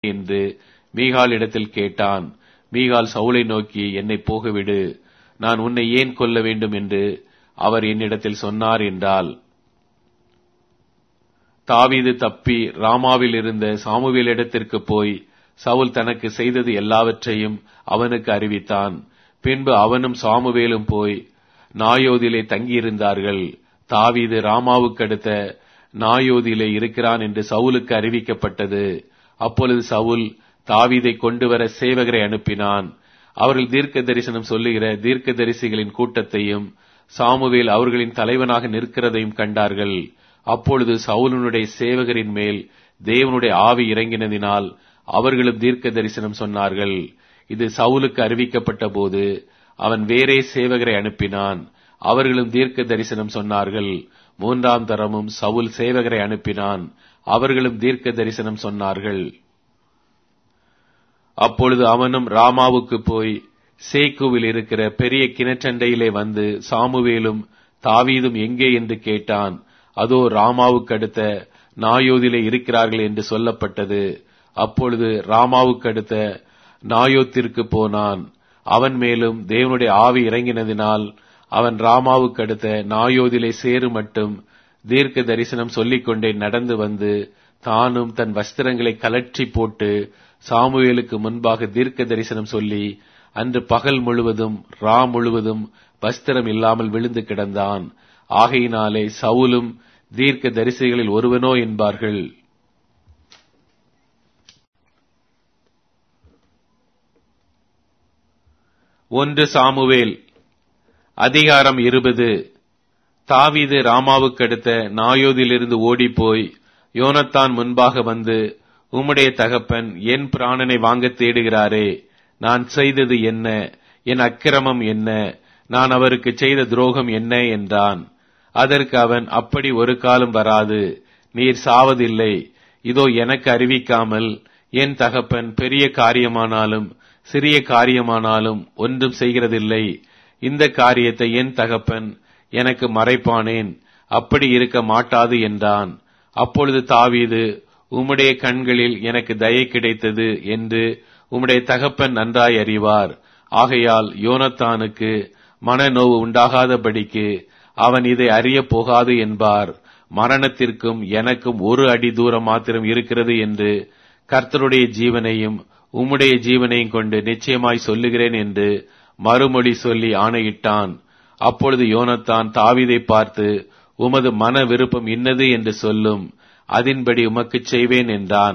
என்று மீகால் இடத்தில் கேட்டான் மீகால் சவுலை நோக்கி என்னை போகவிடு நான் உன்னை ஏன் கொல்ல வேண்டும் என்று அவர் என்னிடத்தில் சொன்னார் என்றால் தாவீது தப்பி ராமாவில் இருந்த சாமுவேலிடத்திற்கு போய் சவுல் தனக்கு செய்தது எல்லாவற்றையும் அவனுக்கு அறிவித்தான் பின்பு அவனும் சாமுவேலும் போய் நாயோதிலே தங்கியிருந்தார்கள் தாவீது ராமாவுக்கு அடுத்த நாயோதிலே இருக்கிறான் என்று சவுலுக்கு அறிவிக்கப்பட்டது அப்பொழுது சவுல் தாவீதை கொண்டு வர சேவகரை அனுப்பினான் அவர்கள் தீர்க்க தரிசனம் சொல்லுகிற தீர்க்க தரிசிகளின் கூட்டத்தையும் சாமுவேல் அவர்களின் தலைவனாக நிற்கிறதையும் கண்டார்கள் அப்பொழுது சவுலனுடைய சேவகரின் மேல் தேவனுடைய ஆவி இறங்கினதினால் அவர்களும் தீர்க்க தரிசனம் சொன்னார்கள் இது சவுலுக்கு அறிவிக்கப்பட்ட போது அவன் வேறே சேவகரை அனுப்பினான் அவர்களும் தீர்க்க தரிசனம் சொன்னார்கள் மூன்றாம் தரமும் சவுல் சேவகரை அனுப்பினான் அவர்களும் தீர்க்க தரிசனம் சொன்னார்கள் அப்பொழுது அவனும் ராமாவுக்கு போய் சேக்குவில் இருக்கிற பெரிய கிணற்றண்டையிலே வந்து சாமுவேலும் தாவீதும் எங்கே என்று கேட்டான் அதோ ராமாவுக்கு அடுத்த நாயோதிலே இருக்கிறார்கள் என்று சொல்லப்பட்டது அப்பொழுது ராமாவுக்கு அடுத்த நாயோத்திற்கு போனான் அவன் மேலும் தேவனுடைய ஆவி இறங்கினதினால் அவன் ராமாவுக்கு அடுத்த நாயோதிலே சேரு மட்டும் தீர்க்க தரிசனம் சொல்லிக்கொண்டே நடந்து வந்து தானும் தன் வஸ்திரங்களை கலற்றி போட்டு சாமுவேலுக்கு முன்பாக தீர்க்க தரிசனம் சொல்லி அன்று பகல் முழுவதும் ரா முழுவதும் வஸ்திரம் இல்லாமல் விழுந்து கிடந்தான் ஆகையினாலே சவுலும் தீர்க்க தரிசிகளில் ஒருவனோ என்பார்கள் ஒன்று சாமுவேல் அதிகாரம் இருபது தாவீது ராமாவுக்கு அடுத்த நாயோதிலிருந்து ஓடிப்போய் யோனத்தான் முன்பாக வந்து உம்முடைய தகப்பன் என் பிராணனை வாங்க தேடுகிறாரே நான் செய்தது என்ன என் அக்கிரமம் என்ன நான் அவருக்கு செய்த துரோகம் என்ன என்றான் அதற்கு அவன் அப்படி ஒரு காலம் வராது நீர் சாவதில்லை இதோ எனக்கு அறிவிக்காமல் என் தகப்பன் பெரிய காரியமானாலும் சிறிய காரியமானாலும் ஒன்றும் செய்கிறதில்லை இந்த காரியத்தை என் தகப்பன் எனக்கு மறைப்பானேன் அப்படி இருக்க மாட்டாது என்றான் அப்பொழுது தாவீது உம்முடைய கண்களில் எனக்கு தயை கிடைத்தது என்று உம்முடைய தகப்பன் நன்றாய் அறிவார் ஆகையால் யோனத்தானுக்கு மனநோவு உண்டாகாதபடிக்கு அவன் இதை அறியப் போகாது என்பார் மரணத்திற்கும் எனக்கும் ஒரு அடி தூரம் மாத்திரம் இருக்கிறது என்று கர்த்தருடைய ஜீவனையும் உம்முடைய ஜீவனையும் கொண்டு நிச்சயமாய் சொல்லுகிறேன் என்று மறுமொழி சொல்லி ஆணையிட்டான் அப்பொழுது யோனத்தான் தாவிதை பார்த்து உமது மன விருப்பம் இன்னது என்று சொல்லும் அதின்படி உமக்குச் செய்வேன் என்றான்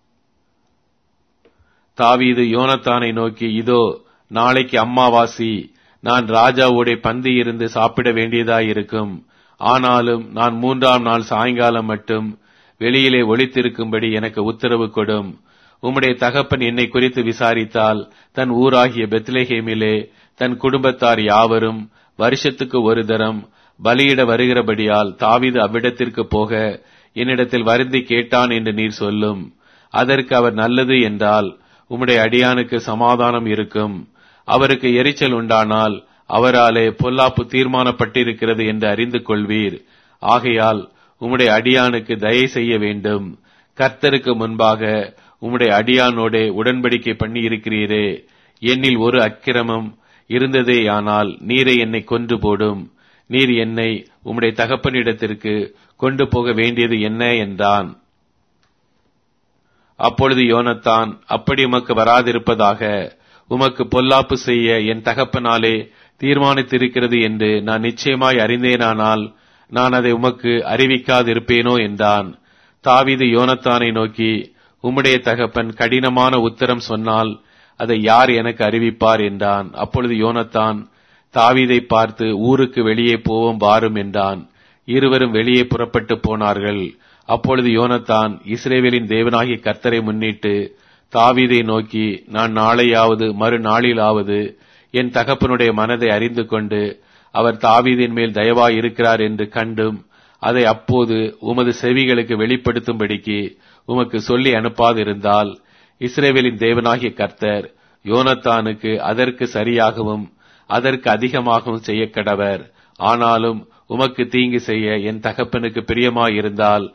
தாவீது யோனத்தானை நோக்கி இதோ நாளைக்கு அம்மாவாசி நான் ராஜாவோட பந்தி இருந்து சாப்பிட வேண்டியதாயிருக்கும் ஆனாலும் நான் மூன்றாம் நாள் சாயங்காலம் மட்டும் வெளியிலே ஒளித்திருக்கும்படி எனக்கு உத்தரவு கொடும் உம்முடைய தகப்பன் என்னை குறித்து விசாரித்தால் தன் ஊராகிய பெத்லேஹேமிலே தன் குடும்பத்தார் யாவரும் வருஷத்துக்கு ஒரு தரம் பலியிட வருகிறபடியால் தாவீது அவ்விடத்திற்கு போக என்னிடத்தில் வருந்தி கேட்டான் என்று நீர் சொல்லும் அதற்கு அவர் நல்லது என்றால் உம்முடைய அடியானுக்கு சமாதானம் இருக்கும் அவருக்கு எரிச்சல் உண்டானால் அவராலே பொல்லாப்பு தீர்மானப்பட்டிருக்கிறது என்று அறிந்து கொள்வீர் ஆகையால் உம்முடைய அடியானுக்கு தயை செய்ய வேண்டும் கர்த்தருக்கு முன்பாக உம்முடைய அடியானோடே உடன்படிக்கை பண்ணி இருக்கிறீரே என்னில் ஒரு அக்கிரமம் இருந்ததேயானால் நீரை என்னை கொன்று போடும் நீர் என்னை உம்முடைய தகப்பனிடத்திற்கு கொண்டு போக வேண்டியது என்ன என்றான் அப்பொழுது யோனத்தான் அப்படி உமக்கு வராதிருப்பதாக உமக்கு பொல்லாப்பு செய்ய என் தகப்பனாலே தீர்மானித்திருக்கிறது என்று நான் நிச்சயமாய் அறிந்தேனானால் நான் அதை உமக்கு அறிவிக்காதிருப்பேனோ என்றான் தாவிது யோனத்தானை நோக்கி உம்முடைய தகப்பன் கடினமான உத்தரம் சொன்னால் அதை யார் எனக்கு அறிவிப்பார் என்றான் அப்பொழுது யோனத்தான் தாவீதை பார்த்து ஊருக்கு வெளியே போவோம் வாரும் என்றான் இருவரும் வெளியே புறப்பட்டு போனார்கள் அப்பொழுது யோனத்தான் இஸ்ரேவேலின் தேவனாகிய கர்த்தரை முன்னிட்டு தாவீதை நோக்கி நான் நாளையாவது மறுநாளிலாவது என் தகப்பனுடைய மனதை அறிந்து கொண்டு அவர் தாவீதின் மேல் தயவாய் இருக்கிறார் என்று கண்டும் அதை அப்போது உமது செவிகளுக்கு வெளிப்படுத்தும்படிக்கு உமக்கு சொல்லி அனுப்பாதிருந்தால் இஸ்ரேவேலின் தேவனாகிய கர்த்தர் யோனத்தானுக்கு அதற்கு சரியாகவும் அதற்கு அதிகமாகவும் செய்ய கடவர் ஆனாலும் உமக்கு தீங்கு செய்ய என் தகப்பனுக்கு பிரியமாயிருந்தால்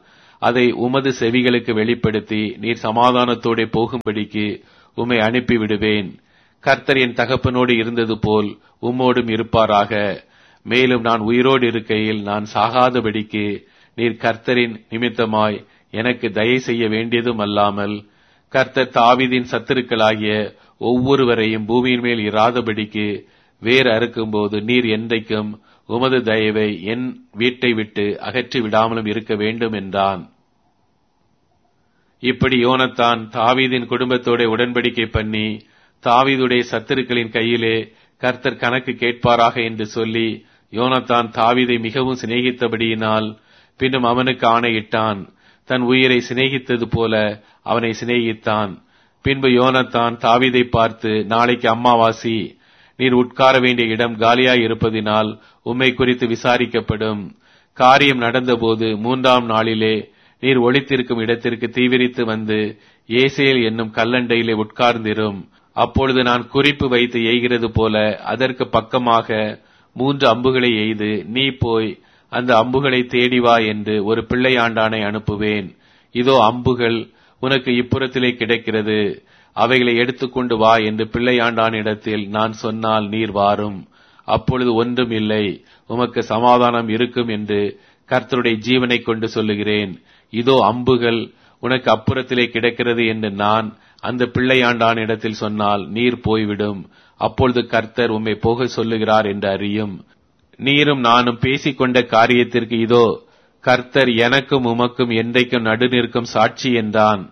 அதை உமது செவிகளுக்கு வெளிப்படுத்தி நீர் சமாதானத்தோடே போகும்படிக்கு உம்மை அனுப்பி விடுவேன் கர்த்தர் என் தகப்பனோடு இருந்தது போல் உம்மோடும் இருப்பாராக மேலும் நான் உயிரோடு இருக்கையில் நான் சாகாதபடிக்கு நீர் கர்த்தரின் நிமித்தமாய் எனக்கு தயை செய்ய வேண்டியதும் அல்லாமல் கர்த்தர் தாவீதின் சத்துருக்களாகிய ஒவ்வொருவரையும் பூமியின் மேல் இராதபடிக்கு வேர் அறுக்கும்போது நீர் என்றைக்கும் உமது தயவை என் வீட்டை விட்டு அகற்றி விடாமலும் இருக்க வேண்டும் என்றான் இப்படி யோனத்தான் தாவீதின் குடும்பத்தோட உடன்படிக்கை பண்ணி தாவீதுடைய சத்துருக்களின் கையிலே கர்த்தர் கணக்கு கேட்பாராக என்று சொல்லி யோனத்தான் தாவீதை மிகவும் சிநேகித்தபடியினால் பின்னும் அவனுக்கு ஆணையிட்டான் தன் உயிரை சிநேகித்தது போல அவனை சிநேகித்தான் பின்பு யோனத்தான் தாவீதை பார்த்து நாளைக்கு அம்மாவாசி நீர் உட்கார வேண்டிய இடம் காலியாய் இருப்பதினால் உம்மை குறித்து விசாரிக்கப்படும் காரியம் நடந்தபோது மூன்றாம் நாளிலே நீர் ஒளித்திருக்கும் இடத்திற்கு தீவிரித்து வந்து ஏசேல் என்னும் கல்லண்டையிலே உட்கார்ந்திரும் அப்பொழுது நான் குறிப்பு வைத்து எய்கிறது போல அதற்கு பக்கமாக மூன்று அம்புகளை எய்து நீ போய் அந்த அம்புகளை தேடி வா என்று ஒரு பிள்ளையாண்டானை அனுப்புவேன் இதோ அம்புகள் உனக்கு இப்புறத்திலே கிடைக்கிறது அவைகளை எடுத்துக்கொண்டு வா என்று பிள்ளையாண்டான் இடத்தில் நான் சொன்னால் நீர் வாரும் அப்பொழுது ஒன்றும் இல்லை உமக்கு சமாதானம் இருக்கும் என்று கர்த்தருடைய ஜீவனை கொண்டு சொல்லுகிறேன் இதோ அம்புகள் உனக்கு அப்புறத்திலே கிடக்கிறது என்று நான் அந்த பிள்ளையாண்டான் இடத்தில் சொன்னால் நீர் போய்விடும் அப்பொழுது கர்த்தர் உம்மை போக சொல்லுகிறார் என்று அறியும் நீரும் நானும் பேசிக்கொண்ட காரியத்திற்கு இதோ கர்த்தர் எனக்கும் உமக்கும் என்றைக்கும் நடுநிற்கும் சாட்சி என்றான்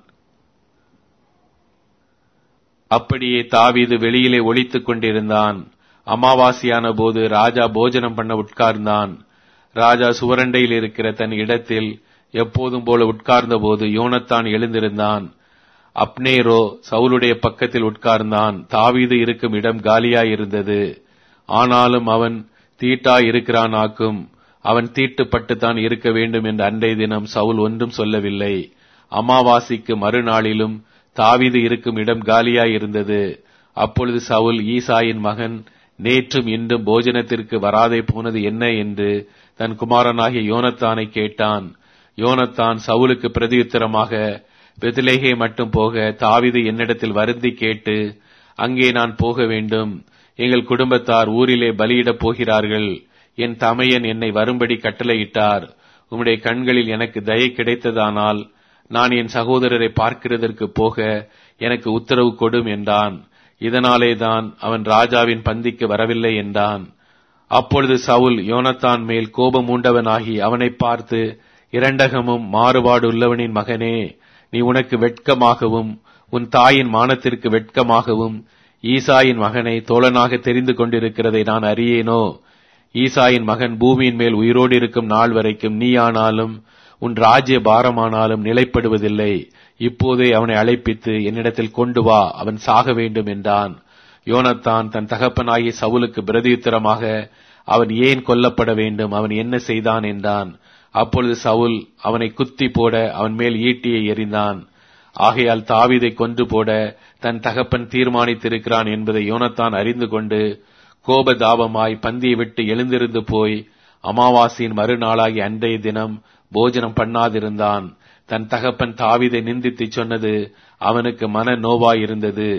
அப்படியே தாவீது வெளியிலே ஒளித்துக் கொண்டிருந்தான் அமாவாசையான போது ராஜா போஜனம் பண்ண உட்கார்ந்தான் ராஜா சுவரண்டையில் இருக்கிற தன் இடத்தில் எப்போதும் போல உட்கார்ந்த போது யோனத்தான் எழுந்திருந்தான் அப்னேரோ சவுலுடைய பக்கத்தில் உட்கார்ந்தான் தாவீது இருக்கும் இடம் காலியாயிருந்தது ஆனாலும் அவன் தீட்டா இருக்கிறானாக்கும் அவன் தீட்டுப்பட்டுத்தான் இருக்க வேண்டும் என்று அன்றைய தினம் சவுல் ஒன்றும் சொல்லவில்லை அமாவாசைக்கு மறுநாளிலும் தாவீது இருக்கும் இடம் காலியாயிருந்தது அப்பொழுது சவுல் ஈசாயின் மகன் நேற்றும் இன்றும் போஜனத்திற்கு வராதே போனது என்ன என்று தன் குமாரனாகிய யோனத்தானை கேட்டான் யோனத்தான் சவுலுக்கு பிரதியுத்தரமாக பெதிலேகே மட்டும் போக தாவிது என்னிடத்தில் வருந்தி கேட்டு அங்கே நான் போக வேண்டும் எங்கள் குடும்பத்தார் ஊரிலே பலியிடப் போகிறார்கள் என் தமையன் என்னை வரும்படி கட்டளையிட்டார் உம்முடைய கண்களில் எனக்கு தயை கிடைத்ததானால் நான் என் சகோதரரை பார்க்கிறதற்கு போக எனக்கு உத்தரவு கொடும் என்றான் இதனாலே தான் அவன் ராஜாவின் பந்திக்கு வரவில்லை என்றான் அப்பொழுது சவுல் யோனத்தான் மேல் கோபம் உண்டவனாகி அவனை பார்த்து இரண்டகமும் மாறுபாடு உள்ளவனின் மகனே நீ உனக்கு வெட்கமாகவும் உன் தாயின் மானத்திற்கு வெட்கமாகவும் ஈசாயின் மகனை தோழனாக தெரிந்து கொண்டிருக்கிறதை நான் அறியேனோ ஈசாயின் மகன் பூமியின் மேல் உயிரோடு இருக்கும் நாள் வரைக்கும் நீயானாலும் உன் ராஜ்ய பாரமானாலும் நிலைப்படுவதில்லை இப்போதே அவனை அழைப்பித்து என்னிடத்தில் கொண்டு வா அவன் சாக வேண்டும் என்றான் யோனத்தான் தன் தகப்பனாகிய சவுலுக்கு பிரதியுத்தரமாக அவன் ஏன் கொல்லப்பட வேண்டும் அவன் என்ன செய்தான் என்றான் அப்பொழுது சவுல் அவனை குத்தி போட அவன் மேல் ஈட்டியை எறிந்தான் ஆகையால் தாவீதை கொன்று போட தன் தகப்பன் தீர்மானித்திருக்கிறான் என்பதை யோனத்தான் அறிந்து கொண்டு கோபதாபமாய் பந்தியை விட்டு எழுந்திருந்து போய் அமாவாசையின் மறுநாளாகி அன்றைய தினம் போஜனம் பண்ணாதிருந்தான் தன் தகப்பன் தாவீதை நிந்தித்து சொன்னது அவனுக்கு மன நோவாயிருந்தது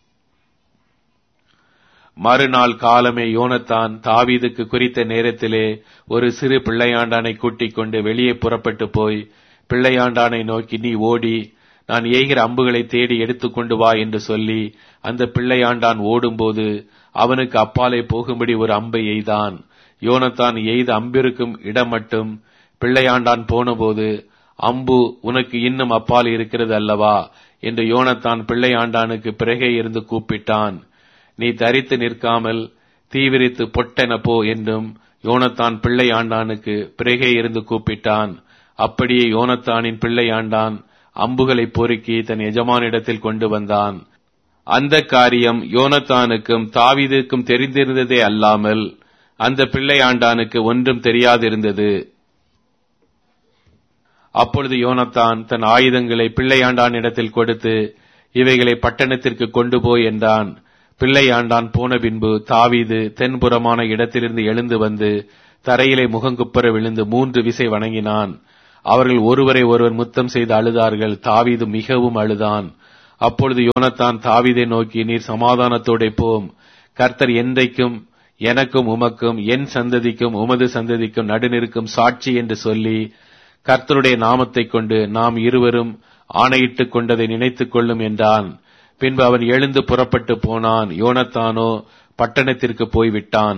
மறுநாள் காலமே யோனத்தான் தாவீதுக்கு குறித்த நேரத்திலே ஒரு சிறு பிள்ளையாண்டானை கூட்டிக் கொண்டு வெளியே புறப்பட்டு போய் பிள்ளையாண்டானை நோக்கி நீ ஓடி நான் ஏகிற அம்புகளை தேடி எடுத்துக்கொண்டு வா என்று சொல்லி அந்த பிள்ளையாண்டான் ஓடும்போது அவனுக்கு அப்பாலே போகும்படி ஒரு அம்பை எய்தான் யோனத்தான் எய்த அம்பிருக்கும் இடம் மட்டும் பிள்ளையாண்டான் போனபோது அம்பு உனக்கு இன்னும் அப்பால் இருக்கிறது அல்லவா என்று யோனத்தான் பிள்ளையாண்டானுக்கு பிறகே இருந்து கூப்பிட்டான் நீ தரித்து நிற்காமல் தீவிரித்து பொட்டென போ என்றும் யோனத்தான் பிள்ளை ஆண்டானுக்கு பிறகே இருந்து கூப்பிட்டான் அப்படியே யோனத்தானின் பிள்ளை ஆண்டான் அம்புகளை பொறுக்கி தன் எஜமானிடத்தில் கொண்டு வந்தான் அந்த காரியம் யோனத்தானுக்கும் தாவீதுக்கும் தெரிந்திருந்ததே அல்லாமல் அந்த பிள்ளை ஆண்டானுக்கு ஒன்றும் தெரியாதிருந்தது அப்பொழுது யோனத்தான் தன் ஆயுதங்களை பிள்ளையாண்டான் இடத்தில் கொடுத்து இவைகளை பட்டணத்திற்கு கொண்டு போய் என்றான் பிள்ளையாண்டான் போன பின்பு தாவீது தென்புறமான இடத்திலிருந்து எழுந்து வந்து தரையிலே முகங்குப்புற விழுந்து மூன்று விசை வணங்கினான் அவர்கள் ஒருவரை ஒருவர் முத்தம் செய்து அழுதார்கள் தாவீது மிகவும் அழுதான் அப்பொழுது யோனத்தான் தாவீதை நோக்கி நீர் சமாதானத்தோட போம் கர்த்தர் என்றைக்கும் எனக்கும் உமக்கும் என் சந்ததிக்கும் உமது சந்ததிக்கும் நடுநிற்கும் சாட்சி என்று சொல்லி கர்த்தருடைய நாமத்தைக் கொண்டு நாம் இருவரும் ஆணையிட்டுக் கொண்டதை நினைத்துக் கொள்ளும் என்றான் பின்பு அவன் எழுந்து புறப்பட்டு போனான் யோனத்தானோ பட்டணத்திற்கு போய்விட்டான்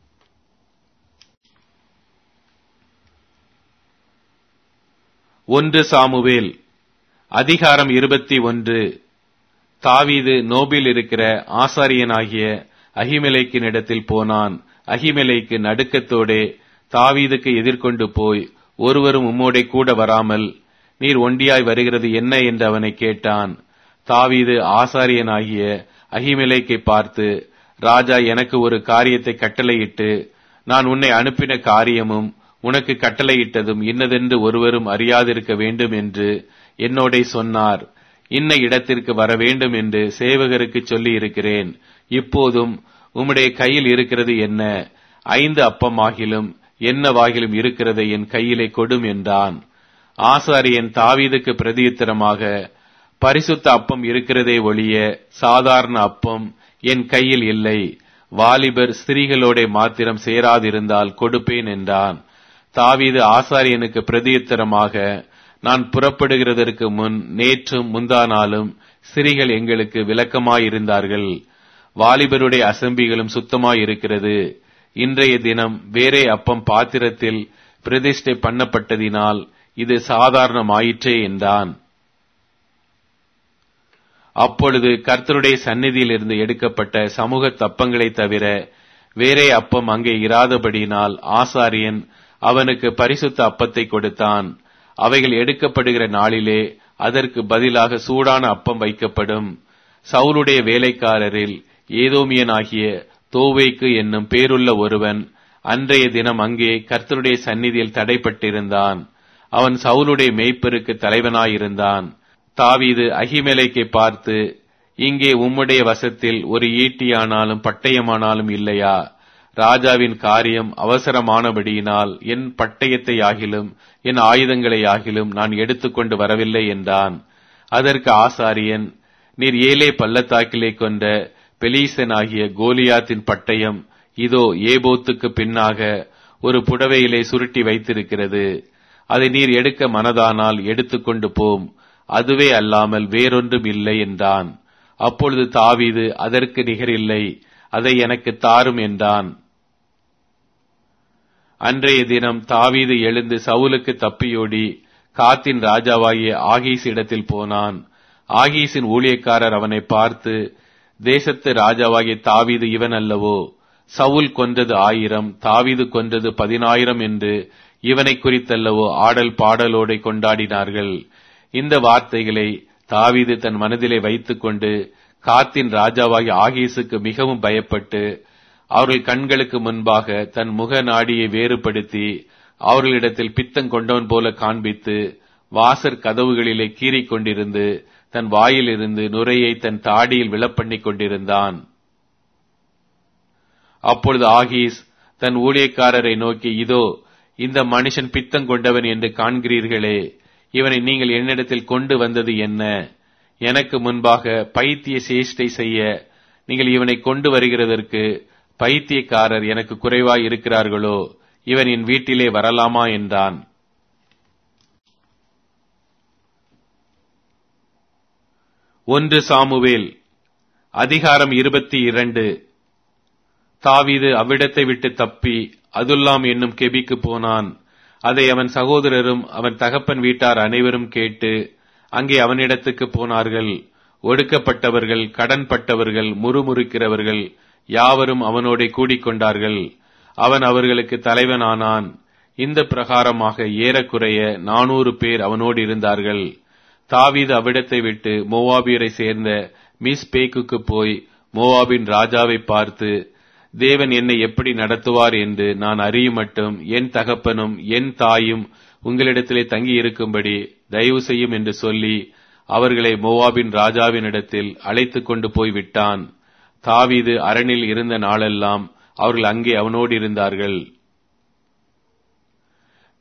ஒன்று சாமுவேல் அதிகாரம் இருபத்தி ஒன்று தாவீது நோபில் இருக்கிற ஆசாரியனாகிய அகிமெலேக்கின் இடத்தில் போனான் அகிமெலேக்கு நடுக்கத்தோடே தாவீதுக்கு எதிர்கொண்டு போய் ஒருவரும் உம்மோடே கூட வராமல் நீர் ஒண்டியாய் வருகிறது என்ன என்று அவனை கேட்டான் தாவீது ஆசாரியனாகிய அகிமெலேக்கை பார்த்து ராஜா எனக்கு ஒரு காரியத்தை கட்டளையிட்டு நான் உன்னை அனுப்பின காரியமும் உனக்கு கட்டளையிட்டதும் இன்னதென்று ஒருவரும் அறியாதிருக்க வேண்டும் என்று என்னோடே சொன்னார் இன்ன இடத்திற்கு வர வேண்டும் என்று சேவகருக்கு சொல்லி இருக்கிறேன் இப்போதும் உம்முடைய கையில் இருக்கிறது என்ன ஐந்து அப்பமாகிலும் என்னவாகிலும் இருக்கிறதை என் கையிலே கொடும் என்றான் ஆசாரியன் தாவீதுக்கு பிரதியுத்தரமாக பரிசுத்த அப்பம் இருக்கிறதே ஒழிய சாதாரண அப்பம் என் கையில் இல்லை வாலிபர் ஸ்திரீகளோட மாத்திரம் சேராதிருந்தால் கொடுப்பேன் என்றான் தாவீது ஆசாரியனுக்கு பிரதியுத்தரமாக நான் புறப்படுகிறதற்கு முன் நேற்றும் முந்தா நாளும் ஸ்திரீகள் எங்களுக்கு விளக்கமாயிருந்தார்கள் வாலிபருடைய அசம்பிகளும் சுத்தமாயிருக்கிறது இன்றைய தினம் வேறே அப்பம் பாத்திரத்தில் பிரதிஷ்டை பண்ணப்பட்டதினால் இது சாதாரணமாயிற்றே என்றான் அப்பொழுது கர்த்தருடைய சந்நிதியிலிருந்து எடுக்கப்பட்ட சமூக தப்பங்களை தவிர வேறே அப்பம் அங்கே இராதபடியினால் ஆசாரியன் அவனுக்கு பரிசுத்த அப்பத்தை கொடுத்தான் அவைகள் எடுக்கப்படுகிற நாளிலே அதற்கு பதிலாக சூடான அப்பம் வைக்கப்படும் சவுலுடைய வேலைக்காரரில் ஏதோமியனாகிய தோவேக்கு என்னும் பேருள்ள ஒருவன் அன்றைய தினம் அங்கே கர்த்தருடைய சந்நிதியில் தடைப்பட்டிருந்தான் அவன் சவுலுடைய மேய்ப்பருக்கு தலைவனாயிருந்தான் தாவீது அகிமெலைக்கை பார்த்து இங்கே உம்முடைய வசத்தில் ஒரு ஈட்டியானாலும் பட்டயமானாலும் இல்லையா ராஜாவின் காரியம் அவசரமானபடியினால் என் பட்டயத்தை ஆகிலும் என் ஆயுதங்களை ஆகிலும் நான் எடுத்துக்கொண்டு வரவில்லை என்றான் அதற்கு ஆசாரியன் நீர் ஏலே பள்ளத்தாக்கிலே கொண்ட பெலீசனாகிய கோலியாத்தின் பட்டயம் இதோ ஏபோத்துக்கு பின்னாக ஒரு புடவையிலே சுருட்டி வைத்திருக்கிறது அதை நீர் எடுக்க மனதானால் எடுத்துக்கொண்டு போம் அதுவே அல்லாமல் வேறொன்றும் இல்லை என்றான் அப்பொழுது தாவீது அதற்கு நிகரில்லை அதை எனக்கு தாரும் என்றான் அன்றைய தினம் தாவீது எழுந்து சவுலுக்கு தப்பியோடி காத்தின் ராஜாவாகிய ஆகீஸ் இடத்தில் போனான் ஆகீஸின் ஊழியக்காரர் அவனை பார்த்து தேசத்து ராஜாவாகிய தாவீது இவன் அல்லவோ சவுல் கொன்றது ஆயிரம் தாவீது கொன்றது பதினாயிரம் என்று இவனை குறித்தல்லவோ ஆடல் பாடலோடை கொண்டாடினார்கள் இந்த வார்த்தைகளை தாவீது தன் மனதிலே வைத்துக்கொண்டு காத்தின் ராஜாவாகிய ஆகீசுக்கு மிகவும் பயப்பட்டு அவர்கள் கண்களுக்கு முன்பாக தன் முக நாடியை வேறுபடுத்தி அவர்களிடத்தில் பித்தம் கொண்டவன் போல காண்பித்து வாசற் கதவுகளிலே கீறிக் கொண்டிருந்து தன் வாயிலிருந்து நுரையை தன் தாடியில் விழப்பண்ணிக் கொண்டிருந்தான் அப்பொழுது ஆகீஸ் தன் ஊழியக்காரரை நோக்கி இதோ இந்த மனுஷன் பித்தம் கொண்டவன் என்று காண்கிறீர்களே இவனை நீங்கள் என்னிடத்தில் கொண்டு வந்தது என்ன எனக்கு முன்பாக பைத்திய சேஷ்டை செய்ய நீங்கள் இவனை கொண்டு வருகிறதற்கு பைத்தியக்காரர் எனக்கு குறைவாய் இருக்கிறார்களோ இவன் என் வீட்டிலே வரலாமா என்றான் ஒன்று சாமுவேல் அதிகாரம் இருபத்தி இரண்டு தாவீது அவ்விடத்தை விட்டு தப்பி அதுல்லாம் என்னும் கெபிக்கு போனான் அதை அவன் சகோதரரும் அவன் தகப்பன் வீட்டார் அனைவரும் கேட்டு அங்கே அவனிடத்துக்கு போனார்கள் ஒடுக்கப்பட்டவர்கள் கடன்பட்டவர்கள் முறுமுறுக்கிறவர்கள் யாவரும் அவனோட கூடிக்கொண்டார்கள் அவன் அவர்களுக்கு தலைவனானான் இந்த பிரகாரமாக ஏறக்குறைய நானூறு பேர் அவனோடு இருந்தார்கள் தாவீது அவ்விடத்தை விட்டு மோவாபியரை சேர்ந்த மிஸ் பேக்குக்கு போய் மோவாபின் ராஜாவை பார்த்து தேவன் என்னை எப்படி நடத்துவார் என்று நான் அறியும் மட்டும் என் தகப்பனும் என் தாயும் உங்களிடத்திலே தங்கி இருக்கும்படி தயவு செய்யும் என்று சொல்லி அவர்களை மோவாபின் ராஜாவின் இடத்தில் அழைத்துக் கொண்டு போய் விட்டான் தாவீது அரணில் இருந்த நாளெல்லாம் அவர்கள் அங்கே அவனோடு இருந்தார்கள்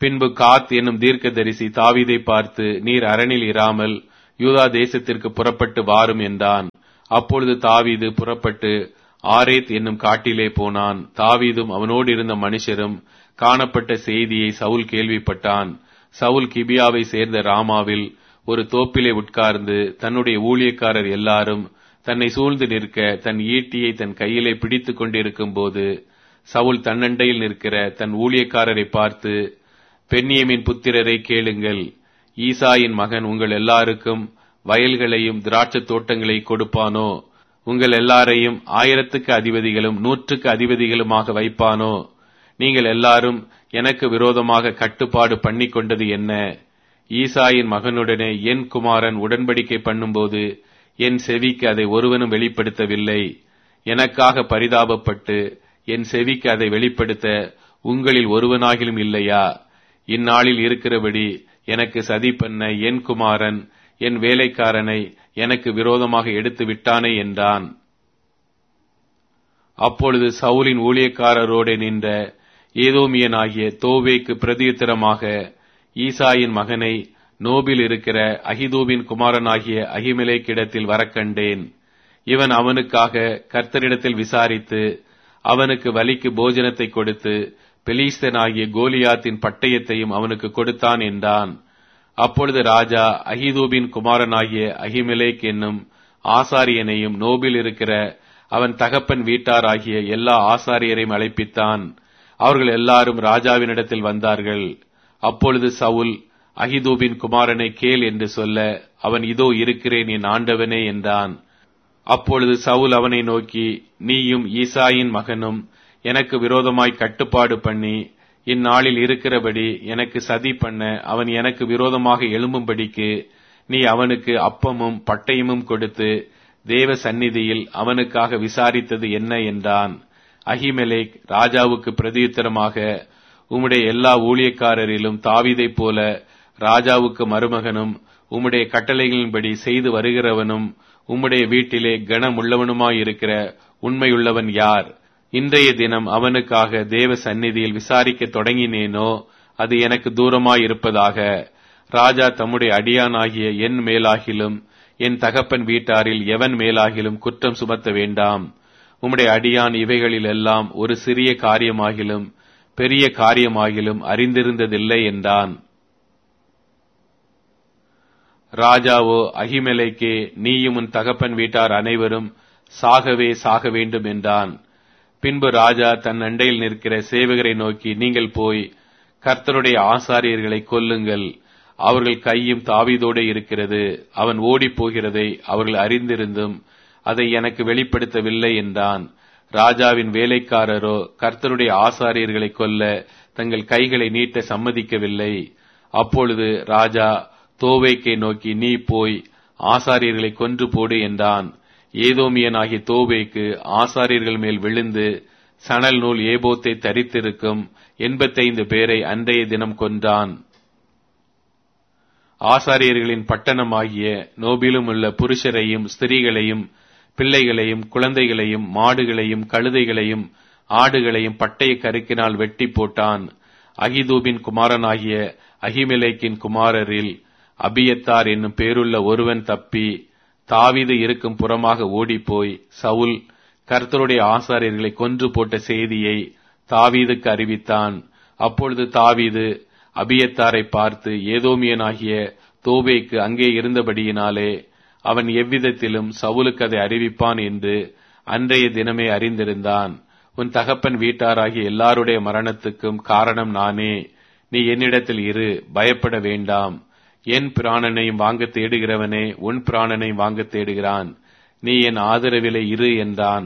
பின்பு காத் என்னும் தீர்க்கதரிசி தாவீதை பார்த்து நீர் அரணில் இராமல் யூதா தேசத்திற்கு புறப்பட்டு வாரும் என்றான் அப்பொழுது தாவீது புறப்பட்டு ஆரேத் என்னும் காட்டிலே போனான் தாவீதும் அவனோடு இருந்த மனுஷரும் காணப்பட்ட செய்தியை சவுல் கேள்விப்பட்டான் சவுல் கிபியாவை சேர்ந்த ராமாவில் ஒரு தோப்பிலே உட்கார்ந்து தன்னுடைய ஊழியக்காரர் எல்லாரும் தன்னை சூழ்ந்து நிற்க தன் ஈட்டியை தன் கையிலே பிடித்துக் கொண்டிருக்கும் போது சவுல் தன்னண்டையில் நிற்கிற தன் ஊழியக்காரரை பார்த்து பெண்ணியமின் புத்திரரை கேளுங்கள் ஈசாயின் மகன் உங்கள் எல்லாருக்கும் வயல்களையும் திராட்சத் தோட்டங்களை கொடுப்பானோ உங்கள் எல்லாரையும் ஆயிரத்துக்கு அதிபதிகளும் நூற்றுக்கு அதிபதிகளுமாக வைப்பானோ நீங்கள் எல்லாரும் எனக்கு விரோதமாக கட்டுப்பாடு பண்ணிக் கொண்டது என்ன ஈசாயின் மகனுடனே என் குமாரன் உடன்படிக்கை பண்ணும்போது என் செவிக்கு அதை ஒருவனும் வெளிப்படுத்தவில்லை எனக்காக பரிதாபப்பட்டு என் செவிக்கு அதை வெளிப்படுத்த உங்களில் ஒருவனாகிலும் இல்லையா இந்நாளில் இருக்கிறபடி எனக்கு சதி பண்ண என் குமாரன் என் வேலைக்காரனை எனக்கு விரோதமாக எடுத்து விட்டானே என்றான் அப்பொழுது சவுலின் ஊழியக்காரரோடு நின்ற ஏதோமியனாகிய தோவேக்கு பிரதியுத்தரமாக ஈசாயின் மகனை நோபில் இருக்கிற அகிதூபின் குமாரனாகிய அகிமிலேக்கிடத்தில் வரக்கண்டேன் இவன் அவனுக்காக கர்த்தரிடத்தில் விசாரித்து அவனுக்கு வலிக்கு போஜனத்தை கொடுத்து பெலீஸ்தனாகிய கோலியாத்தின் பட்டயத்தையும் அவனுக்கு கொடுத்தான் என்றான் அப்பொழுது ராஜா அகிதூபின் குமாரனாகிய அகிமிலேக் என்னும் ஆசாரியனையும் நோபில் இருக்கிற அவன் தகப்பன் வீட்டாராகிய எல்லா ஆசாரியரையும் அழைப்பித்தான் அவர்கள் எல்லாரும் ராஜாவினிடத்தில் வந்தார்கள் அப்பொழுது சவுல் அகிதூபின் குமாரனை கேள் என்று சொல்ல அவன் இதோ இருக்கிறேன் என் ஆண்டவனே என்றான் அப்பொழுது சவுல் அவனை நோக்கி நீயும் ஈசாயின் மகனும் எனக்கு விரோதமாய் கட்டுப்பாடு பண்ணி இந்நாளில் இருக்கிறபடி எனக்கு சதி பண்ண அவன் எனக்கு விரோதமாக எழும்பும்படிக்கு நீ அவனுக்கு அப்பமும் பட்டயமும் கொடுத்து தேவ சந்நிதியில் அவனுக்காக விசாரித்தது என்ன என்றான் அகிமெலேக் ராஜாவுக்கு பிரதியுத்தரமாக உம்முடைய எல்லா ஊழியக்காரரிலும் தாவிதைப் போல ராஜாவுக்கு மருமகனும் உம்முடைய கட்டளைகளின்படி செய்து வருகிறவனும் உம்முடைய வீட்டிலே கனமுள்ளவனுமாயிருக்கிற உண்மையுள்ளவன் யார் இன்றைய தினம் அவனுக்காக தேவ சந்நிதியில் விசாரிக்க தொடங்கினேனோ அது எனக்கு தூரமாயிருப்பதாக ராஜா தம்முடைய அடியானாகிய என் மேலாகிலும் என் தகப்பன் வீட்டாரில் எவன் மேலாகிலும் குற்றம் சுமத்த வேண்டாம் உம்முடைய அடியான் இவைகளில் எல்லாம் ஒரு சிறிய காரியமாகிலும் பெரிய காரியமாகிலும் அறிந்திருந்ததில்லை என்றான் ராஜாவோ அகிமலைக்கே நீயும் உன் தகப்பன் வீட்டார் அனைவரும் சாகவே சாக வேண்டும் என்றான் பின்பு ராஜா தன் அண்டையில் நிற்கிற சேவகரை நோக்கி நீங்கள் போய் கர்த்தருடைய ஆசாரியர்களை கொல்லுங்கள் அவர்கள் கையும் தாவீதோடு இருக்கிறது அவன் ஓடிப் போகிறதை அவர்கள் அறிந்திருந்தும் அதை எனக்கு வெளிப்படுத்தவில்லை என்றான் ராஜாவின் வேலைக்காரரோ கர்த்தருடைய ஆசாரியர்களை கொல்ல தங்கள் கைகளை நீட்ட சம்மதிக்கவில்லை அப்பொழுது ராஜா தோவேக்கை நோக்கி நீ போய் ஆசாரியர்களை கொன்று போடு என்றான் ஏதோமியனாகிய தோவேக்கு ஆசாரியர்கள் மேல் விழுந்து சணல் நூல் ஏபோத்தை தரித்திருக்கும் எண்பத்தைந்து பேரை அன்றைய தினம் கொன்றான் ஆசாரியர்களின் பட்டணமாகிய நோபிலும் உள்ள புருஷரையும் ஸ்திரீகளையும் பிள்ளைகளையும் குழந்தைகளையும் மாடுகளையும் கழுதைகளையும் ஆடுகளையும் பட்டய கருக்கினால் வெட்டி போட்டான் அகிதூபின் குமாரனாகிய அகிமிலேக்கின் குமாரரில் அபியத்தார் என்னும் பேருள்ள ஒருவன் தப்பி தாவீது இருக்கும் புறமாக ஓடிப்போய் சவுல் கர்த்தருடைய ஆசாரியர்களை கொன்று போட்ட செய்தியை தாவீதுக்கு அறிவித்தான் அப்பொழுது தாவீது அபியத்தாரை பார்த்து ஏதோமியனாகிய தோபேக்கு அங்கே இருந்தபடியினாலே அவன் எவ்விதத்திலும் சவுலுக்கு அதை அறிவிப்பான் என்று அன்றைய தினமே அறிந்திருந்தான் உன் தகப்பன் வீட்டாராகிய எல்லாருடைய மரணத்துக்கும் காரணம் நானே நீ என்னிடத்தில் இரு பயப்பட வேண்டாம் என் பிராணனையும் வாங்க தேடுகிறவனே உன் பிராணனையும் வாங்க தேடுகிறான் நீ என் ஆதரவிலே இரு என்றான்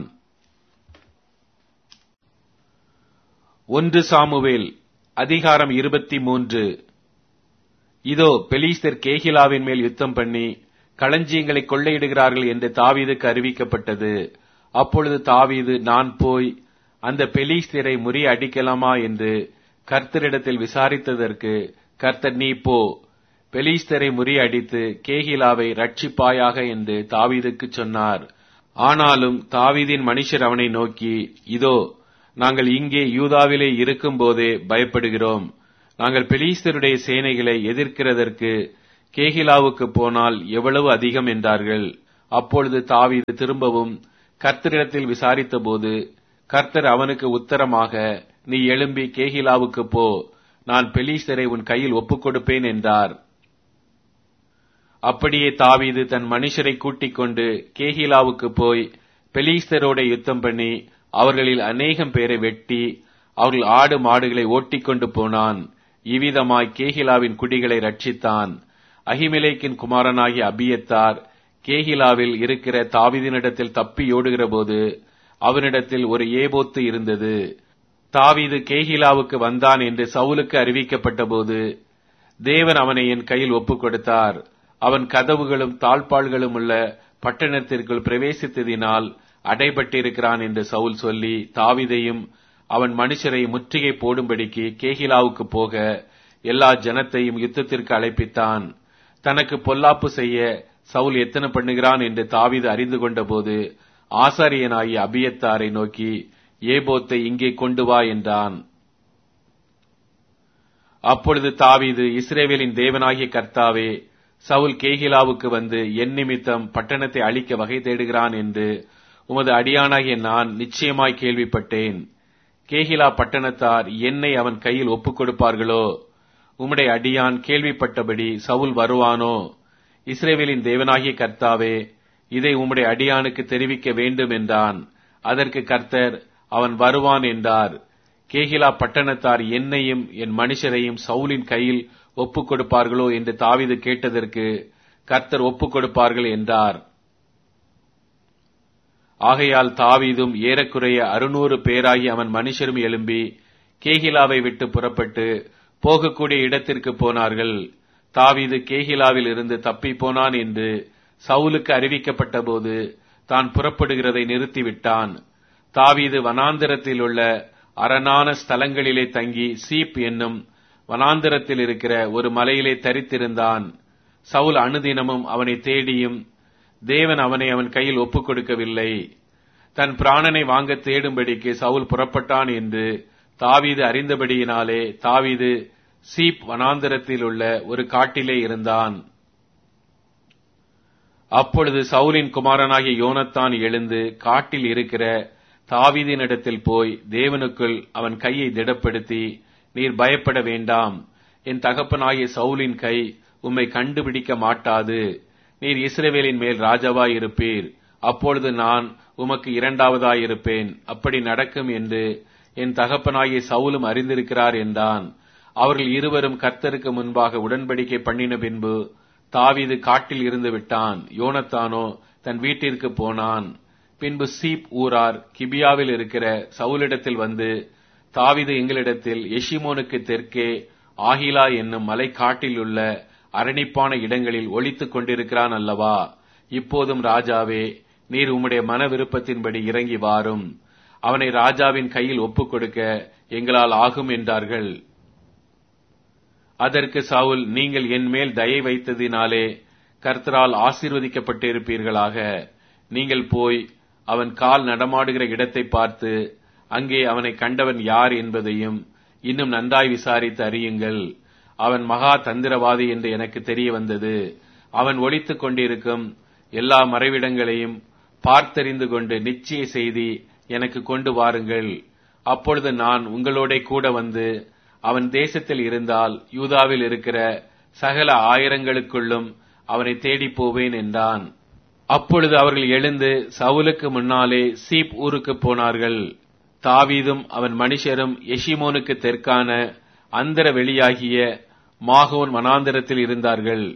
ஒன்று சாமுவேல் அதிகாரம் இருபத்தி மூன்று இதோ பெலிஸ்தர் கேகிலாவின் மேல் யுத்தம் பண்ணி களஞ்சியங்களை கொள்ளையிடுகிறார்கள் என்று தாவீதுக்கு அறிவிக்கப்பட்டது அப்பொழுது தாவீது நான் போய் அந்த பெலிஸ்தரை முறிய அடிக்கலாமா என்று கர்த்தரிடத்தில் விசாரித்ததற்கு கர்த்தர் நீ போ பெலிஸ்தரை முறியடித்து கேகிலாவை ரட்சிப்பாயாக என்று தாவீதுக்கு சொன்னார் ஆனாலும் தாவீதின் மனுஷர் அவனை நோக்கி இதோ நாங்கள் இங்கே யூதாவிலே இருக்கும் போதே பயப்படுகிறோம் நாங்கள் பெலீஸ்தருடைய சேனைகளை எதிர்க்கிறதற்கு கேகிலாவுக்கு போனால் எவ்வளவு அதிகம் என்றார்கள் அப்பொழுது தாவீது திரும்பவும் கர்த்தரிடத்தில் விசாரித்தபோது கர்த்தர் அவனுக்கு உத்தரமாக நீ எழும்பி கேகிலாவுக்கு போ நான் பெலீஸ்தரை உன் கையில் ஒப்புக் கொடுப்பேன் என்றார் அப்படியே தாவீது தன் மனுஷரை கூட்டிக் கொண்டு கேகிலாவுக்கு போய் பெலீஸ்தரோட யுத்தம் பண்ணி அவர்களில் அநேகம் பேரை வெட்டி அவர்கள் ஆடு மாடுகளை ஓட்டிக்கொண்டு போனான் இவ்விதமாய் கேகிலாவின் குடிகளை ரட்சித்தான் அகிமிலேக்கின் குமாரனாகிய அபியத்தார் கேகிலாவில் இருக்கிற தாவீதினிடத்தில் தப்பி ஓடுகிற போது அவனிடத்தில் ஒரு ஏபோத்து இருந்தது தாவீது கேகிலாவுக்கு வந்தான் என்று சவுலுக்கு அறிவிக்கப்பட்ட போது தேவன் அவனை என் கையில் ஒப்புக் கொடுத்தார் அவன் கதவுகளும் தாழ்பாள்களும் உள்ள பட்டணத்திற்குள் பிரவேசித்ததினால் அடைபட்டிருக்கிறான் என்று சவுல் சொல்லி தாவிதையும் அவன் மனுஷரை முற்றுகை போடும்படிக்கு கேகிலாவுக்கு போக எல்லா ஜனத்தையும் யுத்தத்திற்கு அழைப்பித்தான் தனக்கு பொல்லாப்பு செய்ய சவுல் எத்தனை பண்ணுகிறான் என்று தாவீது அறிந்து கொண்டபோது ஆசாரியனாகிய அபியத்தாரை நோக்கி ஏபோத்தை இங்கே கொண்டு வா என்றான் அப்பொழுது தாவீது இஸ்ரேவேலின் தேவனாகிய கர்த்தாவே சவுல் கேகிலாவுக்கு வந்து என் நிமித்தம் பட்டணத்தை அழிக்க வகை தேடுகிறான் என்று உமது அடியானாகிய நான் நிச்சயமாய் கேள்விப்பட்டேன் கேகிலா பட்டணத்தார் என்னை அவன் கையில் ஒப்புக் கொடுப்பார்களோ உம்முடைய அடியான் கேள்விப்பட்டபடி சவுல் வருவானோ இஸ்ரேவேலின் தேவனாகிய கர்த்தாவே இதை உம்முடைய அடியானுக்கு தெரிவிக்க வேண்டும் என்றான் அதற்கு கர்த்தர் அவன் வருவான் என்றார் கேகிலா பட்டணத்தார் என்னையும் என் மனுஷரையும் சவுலின் கையில் ஒப்புக் கொடுப்பார்களோ என்று தாவிது கேட்டதற்கு கர்த்தர் ஒப்புக் கொடுப்பார்கள் என்றார் ஆகையால் தாவீதும் ஏறக்குறைய அறுநூறு பேராகி அவன் மனுஷரும் எழும்பி கேகிலாவை விட்டு புறப்பட்டு போகக்கூடிய இடத்திற்கு போனார்கள் தாவீது கேகிலாவில் இருந்து தப்பி போனான் என்று சவுலுக்கு அறிவிக்கப்பட்ட போது தான் புறப்படுகிறதை நிறுத்திவிட்டான் தாவீது வனாந்திரத்தில் உள்ள அரணான ஸ்தலங்களிலே தங்கி சீப் என்னும் வனாந்திரத்தில் இருக்கிற ஒரு மலையிலே தரித்திருந்தான் சவுல் அனுதினமும் அவனை தேடியும் தேவன் அவனை அவன் கையில் ஒப்புக் கொடுக்கவில்லை தன் பிராணனை வாங்க தேடும்படிக்கு சவுல் புறப்பட்டான் என்று தாவீது அறிந்தபடியினாலே தாவீது சீப் வனாந்திரத்தில் உள்ள ஒரு காட்டிலே இருந்தான் அப்பொழுது சவுலின் குமாரனாகிய யோனத்தான் எழுந்து காட்டில் இருக்கிற தாவீதினிடத்தில் போய் தேவனுக்குள் அவன் கையை திடப்படுத்தி நீர் பயப்பட வேண்டாம் என் தகப்பனாகிய சவுலின் கை உம்மை கண்டுபிடிக்க மாட்டாது நீர் இஸ்ரவேலின் மேல் ராஜாவாய் இருப்பீர் அப்பொழுது நான் உமக்கு இரண்டாவதாயிருப்பேன் அப்படி நடக்கும் என்று என் தகப்பனாகிய சவுலும் அறிந்திருக்கிறார் என்றான் அவர்கள் இருவரும் கர்த்தருக்கு முன்பாக உடன்படிக்கை பண்ணின பின்பு தாவீது காட்டில் இருந்து விட்டான் யோனத்தானோ தன் வீட்டிற்கு போனான் பின்பு சீப் ஊரார் கிபியாவில் இருக்கிற சவுலிடத்தில் வந்து தாவிது எங்களிடத்தில் எஷிமோனுக்கு தெற்கே ஆகிலா என்னும் மலை காட்டில் உள்ள அரணிப்பான இடங்களில் ஒளித்துக் கொண்டிருக்கிறான் அல்லவா இப்போதும் ராஜாவே நீர் உம்முடைய மன விருப்பத்தின்படி இறங்கி வாரும் அவனை ராஜாவின் கையில் ஒப்புக் கொடுக்க எங்களால் ஆகும் என்றார்கள் அதற்கு சவுல் நீங்கள் என் மேல் தயை வைத்ததினாலே கர்த்தரால் ஆசீர்வதிக்கப்பட்டிருப்பீர்களாக நீங்கள் போய் அவன் கால் நடமாடுகிற இடத்தை பார்த்து அங்கே அவனை கண்டவன் யார் என்பதையும் இன்னும் நன்றாய் விசாரித்து அறியுங்கள் அவன் மகா தந்திரவாதி என்று எனக்கு தெரிய வந்தது அவன் ஒழித்துக் கொண்டிருக்கும் எல்லா மறைவிடங்களையும் பார்த்தறிந்து கொண்டு நிச்சய செய்தி எனக்கு கொண்டு வாருங்கள் அப்பொழுது நான் உங்களோட கூட வந்து அவன் தேசத்தில் இருந்தால் யூதாவில் இருக்கிற சகல ஆயிரங்களுக்குள்ளும் அவனை தேடிப் போவேன் என்றான் அப்பொழுது அவர்கள் எழுந்து சவுலுக்கு முன்னாலே சீப் ஊருக்கு போனார்கள் தாவீதும் அவன் மனுஷரும் எஷிமோனுக்கு தெற்கான அந்தர வெளியாகிய மாகோன் வனாந்தரத்தில் இருந்தார்கள்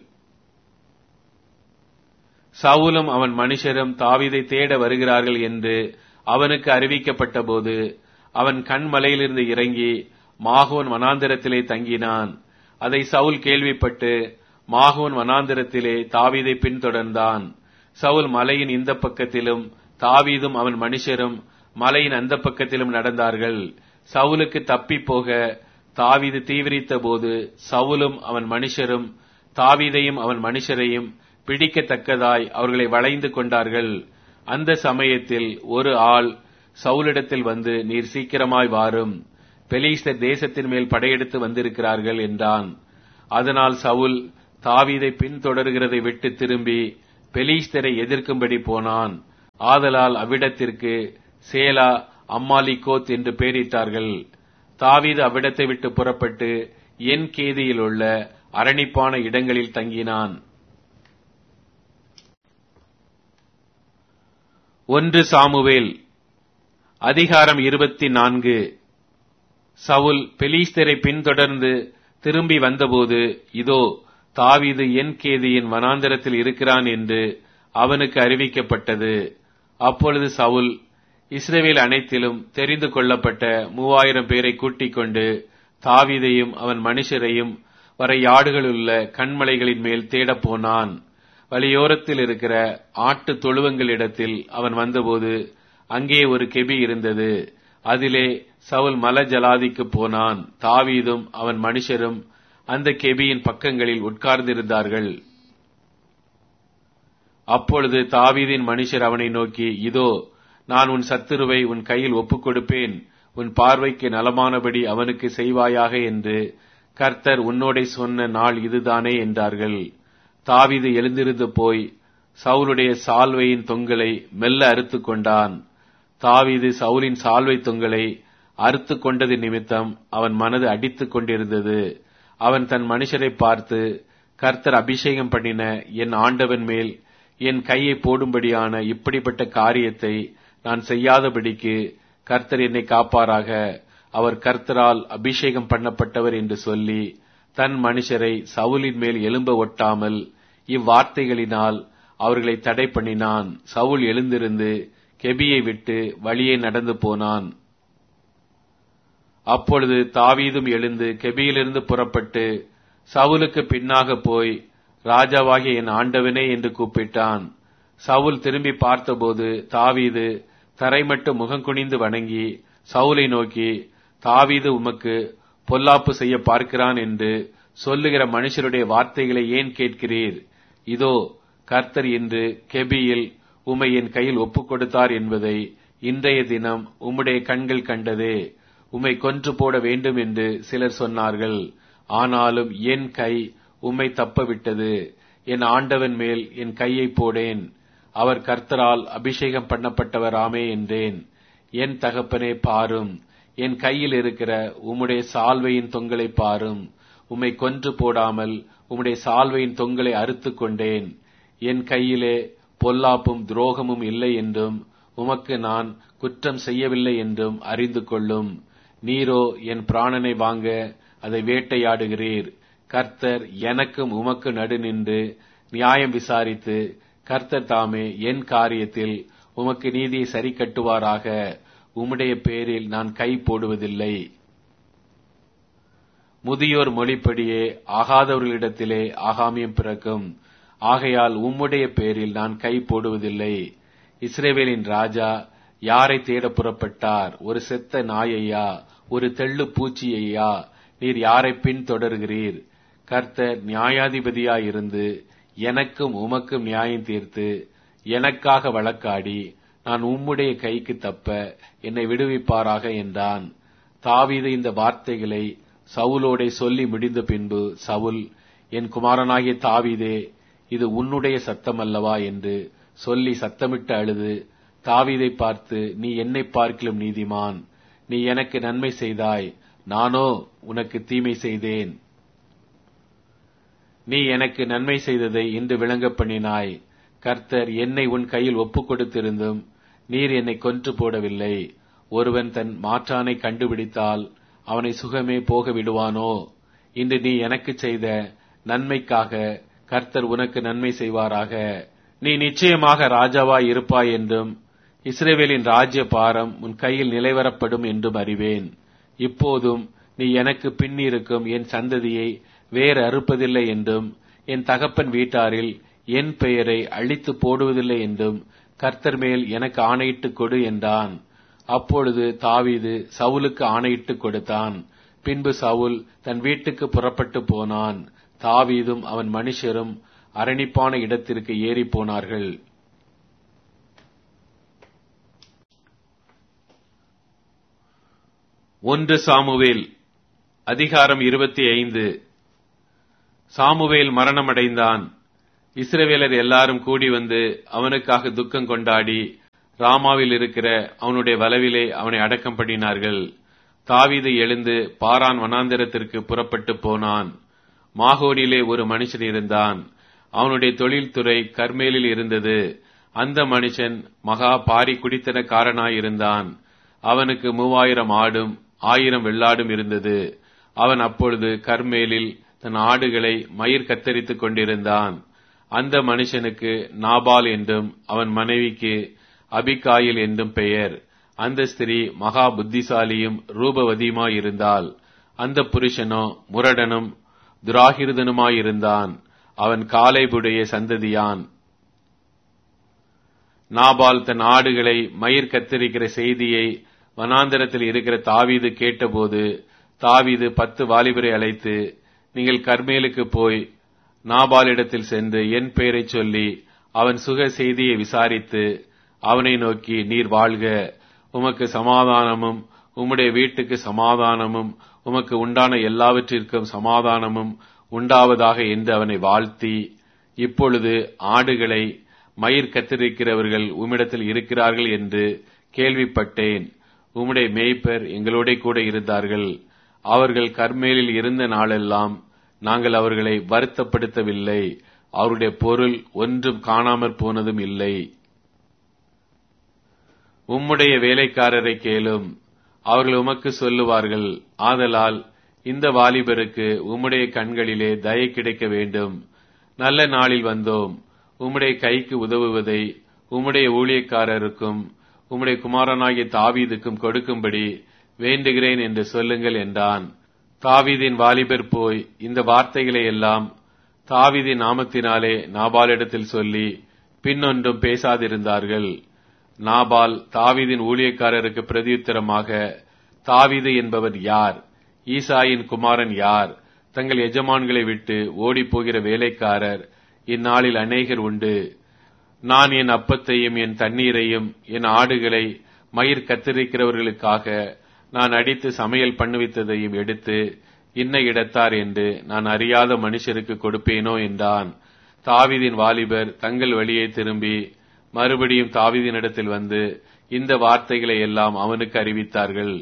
சவுலும் அவன் மனுஷரும் தாவீதை தேட வருகிறார்கள் என்று அவனுக்கு அறிவிக்கப்பட்ட போது அவன் கண்மலையிலிருந்து இறங்கி மாகோன் வனாந்திரத்திலே தங்கினான் அதை சவுல் கேள்விப்பட்டு மாகோன் வனாந்திரத்திலே தாவீதை பின்தொடர்ந்தான் சவுல் மலையின் இந்த பக்கத்திலும் தாவீதும் அவன் மனுஷரும் மலையின் அந்த பக்கத்திலும் நடந்தார்கள் சவுலுக்கு தப்பி போக தாவீது தீவிரித்த போது சவுலும் அவன் மனுஷரும் தாவீதையும் அவன் மனுஷரையும் பிடிக்கத்தக்கதாய் அவர்களை வளைந்து கொண்டார்கள் அந்த சமயத்தில் ஒரு ஆள் சவுலிடத்தில் வந்து நீர் சீக்கிரமாய் வாரும் பெலிஸ்தர் தேசத்தின் மேல் படையெடுத்து வந்திருக்கிறார்கள் என்றான் அதனால் சவுல் தாவீதை பின்தொடர்கிறதை விட்டு திரும்பி பெலிஸ்தரை எதிர்க்கும்படி போனான் ஆதலால் அவ்விடத்திற்கு சேலா அம்மாலிகோத் என்று பெயரிட்டார்கள் தாவீது அவ்விடத்தை விட்டு புறப்பட்டு என் கேதியில் உள்ள அரணிப்பான இடங்களில் தங்கினான் ஒன்று சாமுவேல் அதிகாரம் இருபத்தி நான்கு சவுல் பெலிஸ்தரை பின்தொடர்ந்து திரும்பி வந்தபோது இதோ தாவீது என் கேதியின் வனாந்தரத்தில் இருக்கிறான் என்று அவனுக்கு அறிவிக்கப்பட்டது அப்பொழுது சவுல் இஸ்ரேவேல் அனைத்திலும் தெரிந்து கொள்ளப்பட்ட மூவாயிரம் பேரை கூட்டிக் கொண்டு தாவீதையும் அவன் மனுஷரையும் வர யாடுகளுள்ள கண்மலைகளின் மேல் தேடப் போனான் வழியோரத்தில் இருக்கிற ஆட்டு தொழுவங்களிடத்தில் அவன் வந்தபோது அங்கே ஒரு கெபி இருந்தது அதிலே சவுல் மல ஜலாதிக்கு போனான் தாவீதும் அவன் மனுஷரும் அந்த கெபியின் பக்கங்களில் உட்கார்ந்திருந்தார்கள் அப்பொழுது தாவீதின் மனுஷர் அவனை நோக்கி இதோ நான் உன் சத்துருவை உன் கையில் ஒப்புக் கொடுப்பேன் உன் பார்வைக்கு நலமானபடி அவனுக்கு செய்வாயாக என்று கர்த்தர் உன்னோடே சொன்ன நாள் இதுதானே என்றார்கள் தாவீது எழுந்திருந்து போய் சவுலுடைய சால்வையின் தொங்கலை மெல்ல அறுத்து கொண்டான் தாவீது சவுலின் சால்வை தொங்கலை அறுத்து கொண்டது நிமித்தம் அவன் மனது அடித்துக் கொண்டிருந்தது அவன் தன் மனுஷரை பார்த்து கர்த்தர் அபிஷேகம் பண்ணின என் ஆண்டவன் மேல் என் கையை போடும்படியான இப்படிப்பட்ட காரியத்தை நான் செய்யாதபடிக்கு கர்த்தர் என்னை காப்பாராக அவர் கர்த்தரால் அபிஷேகம் பண்ணப்பட்டவர் என்று சொல்லி தன் மனுஷரை சவுலின் மேல் எழும்ப ஒட்டாமல் இவ்வார்த்தைகளினால் அவர்களை தடை பண்ணினான் சவுல் எழுந்திருந்து கெபியை விட்டு வழியே நடந்து போனான் அப்பொழுது தாவீதும் எழுந்து கெபியிலிருந்து புறப்பட்டு சவுலுக்கு பின்னாக போய் ராஜாவாகிய என் ஆண்டவனே என்று கூப்பிட்டான் சவுல் திரும்பி பார்த்தபோது தாவீது தரைமட்டு முகங்குனிந்து வணங்கி சவுலை நோக்கி தாவீது உமக்கு பொல்லாப்பு செய்ய பார்க்கிறான் என்று சொல்லுகிற மனுஷருடைய வார்த்தைகளை ஏன் கேட்கிறீர் இதோ கர்த்தர் இன்று கெபியில் உமை என் கையில் ஒப்புக் கொடுத்தார் என்பதை இன்றைய தினம் உம்முடைய கண்கள் கண்டதே உம்மை கொன்று போட வேண்டும் என்று சிலர் சொன்னார்கள் ஆனாலும் என் கை உம்மை தப்ப விட்டது என் ஆண்டவன் மேல் என் கையை போடேன் அவர் கர்த்தரால் அபிஷேகம் பண்ணப்பட்டவராமே என்றேன் என் தகப்பனே பாரும் என் கையில் இருக்கிற உம்முடைய சால்வையின் தொங்கலை பாரும் உம்மை கொன்று போடாமல் உம்முடைய சால்வையின் தொங்கலை அறுத்து கொண்டேன் என் கையிலே பொல்லாப்பும் துரோகமும் இல்லை என்றும் உமக்கு நான் குற்றம் செய்யவில்லை என்றும் அறிந்து கொள்ளும் நீரோ என் பிராணனை வாங்க அதை வேட்டையாடுகிறீர் கர்த்தர் எனக்கும் உமக்கு நடு நின்று நியாயம் விசாரித்து கர்த்தர் தாமே என் காரியத்தில் உமக்கு நீதியை சரி கட்டுவாராக உம்முடைய பேரில் நான் கை போடுவதில்லை முதியோர் மொழிப்படியே ஆகாதவர்களிடத்திலே ஆகாமியம் பிறக்கும் ஆகையால் உம்முடைய பேரில் நான் கை போடுவதில்லை இஸ்ரேவேலின் ராஜா யாரை தேட புறப்பட்டார் ஒரு செத்த நாயையா ஒரு தெள்ளு பூச்சியையா நீர் யாரை பின் தொடர்கிறீர் கர்த்தர் நியாயாதிபதியாயிருந்து எனக்கும் உமக்கும் நியாயம் தீர்த்து எனக்காக வழக்காடி நான் உம்முடைய கைக்கு தப்ப என்னை விடுவிப்பாராக என்றான் தாவீது இந்த வார்த்தைகளை சவுலோடே சொல்லி முடிந்த பின்பு சவுல் என் குமாரனாகிய தாவீதே இது உன்னுடைய சத்தம் அல்லவா என்று சொல்லி சத்தமிட்டு அழுது தாவீதை பார்த்து நீ என்னை பார்க்கிலும் நீதிமான் நீ எனக்கு நன்மை செய்தாய் நானோ உனக்கு தீமை செய்தேன் நீ எனக்கு நன்மை செய்ததை இன்று விளங்க பண்ணினாய் கர்த்தர் என்னை உன் கையில் ஒப்புக் கொடுத்திருந்தும் நீர் என்னை கொன்று போடவில்லை ஒருவன் தன் மாற்றானை கண்டுபிடித்தால் அவனை சுகமே போக விடுவானோ இன்று நீ எனக்கு செய்த நன்மைக்காக கர்த்தர் உனக்கு நன்மை செய்வாராக நீ நிச்சயமாக ராஜாவாய் இருப்பாய் என்றும் இஸ்ரேவேலின் ராஜ்ய பாரம் உன் கையில் நிலைவரப்படும் என்றும் அறிவேன் இப்போதும் நீ எனக்கு பின்னிருக்கும் என் சந்ததியை வேறு அறுப்பதில்லை என்றும் என் தகப்பன் வீட்டாரில் என் பெயரை அழித்து போடுவதில்லை என்றும் கர்த்தர் மேல் எனக்கு ஆணையிட்டுக் கொடு என்றான் அப்பொழுது தாவீது சவுலுக்கு ஆணையிட்டுக் கொடுத்தான் பின்பு சவுல் தன் வீட்டுக்கு புறப்பட்டு போனான் தாவீதும் அவன் மனுஷரும் அரணிப்பான இடத்திற்கு ஏறி போனார்கள் ஒன்று சாமுவேல் அதிகாரம் இருபத்தி ஐந்து சாமுவேல் மரணமடைந்தான் இஸ்ரவேலர் எல்லாரும் கூடி வந்து அவனுக்காக துக்கம் கொண்டாடி ராமாவில் இருக்கிற அவனுடைய வலவிலே அவனை அடக்கம் பண்ணினார்கள் தாவீது எழுந்து பாரான் வனாந்திரத்திற்கு புறப்பட்டு போனான் மாகோனிலே ஒரு மனுஷன் இருந்தான் அவனுடைய தொழில்துறை கர்மேலில் இருந்தது அந்த மனுஷன் மகா பாரி குடித்தனக்காரனாயிருந்தான் அவனுக்கு மூவாயிரம் ஆடும் ஆயிரம் வெள்ளாடும் இருந்தது அவன் அப்பொழுது கர்மேலில் தன் ஆடுகளை மயிர் கத்தரித்துக் கொண்டிருந்தான் அந்த மனுஷனுக்கு நாபால் என்றும் அவன் மனைவிக்கு அபிகாயில் என்றும் பெயர் அந்த ஸ்திரீ மகா புத்திசாலியும் ரூபவதியுமாயிருந்தாள் அந்த புருஷனோ முரடனும் துராகிருதனுமாயிருந்தான் அவன் காலைபுடைய சந்ததியான் நாபால் தன் ஆடுகளை மயிர் கத்தரிக்கிற செய்தியை வனாந்தரத்தில் இருக்கிற தாவீது கேட்டபோது தாவீது பத்து வாலிபரை அழைத்து நீங்கள் கர்மேலுக்கு போய் நாபாலிடத்தில் சென்று என் பெயரைச் சொல்லி அவன் சுக செய்தியை விசாரித்து அவனை நோக்கி நீர் வாழ்க உமக்கு சமாதானமும் உம்முடைய வீட்டுக்கு சமாதானமும் உமக்கு உண்டான எல்லாவற்றிற்கும் சமாதானமும் உண்டாவதாக என்று அவனை வாழ்த்தி இப்பொழுது ஆடுகளை மயிர் கத்திருக்கிறவர்கள் உம்மிடத்தில் இருக்கிறார்கள் என்று கேள்விப்பட்டேன் உம்முடைய மேய்ப்பர் எங்களோட கூட இருந்தார்கள் அவர்கள் கர்மேலில் இருந்த நாளெல்லாம் நாங்கள் அவர்களை வருத்தப்படுத்தவில்லை அவருடைய பொருள் ஒன்றும் காணாமற் போனதும் இல்லை உம்முடைய வேலைக்காரரை கேளும் அவர்கள் உமக்கு சொல்லுவார்கள் ஆதலால் இந்த வாலிபருக்கு உம்முடைய கண்களிலே தயை கிடைக்க வேண்டும் நல்ல நாளில் வந்தோம் உம்முடைய கைக்கு உதவுவதை உம்முடைய ஊழியக்காரருக்கும் உம்முடைய குமாரனாகிய தாவீதுக்கும் கொடுக்கும்படி வேண்டுகிறேன் என்று சொல்லுங்கள் என்றான் தாவீதின் வாலிபர் போய் இந்த வார்த்தைகளை எல்லாம் தாவீதின் நாமத்தினாலே நாபாலிடத்தில் சொல்லி பின்னொன்றும் பேசாதிருந்தார்கள் நாபால் தாவீதின் ஊழியக்காரருக்கு பிரதியுத்தரமாக தாவீது என்பவர் யார் ஈசாயின் குமாரன் யார் தங்கள் எஜமான்களை விட்டு ஓடிப்போகிற வேலைக்காரர் இந்நாளில் அநேகர் உண்டு நான் என் அப்பத்தையும் என் தண்ணீரையும் என் ஆடுகளை மயிர் கத்தரிக்கிறவர்களுக்காக நான் அடித்து சமையல் பண்ணுவித்ததையும் எடுத்து இன்ன இடத்தார் என்று நான் அறியாத மனுஷருக்கு கொடுப்பேனோ என்றான் தாவிதின் வாலிபர் தங்கள் வழியே திரும்பி மறுபடியும் தாவிதினிடத்தில் வந்து இந்த வார்த்தைகளை எல்லாம் அவனுக்கு அறிவித்தார்கள்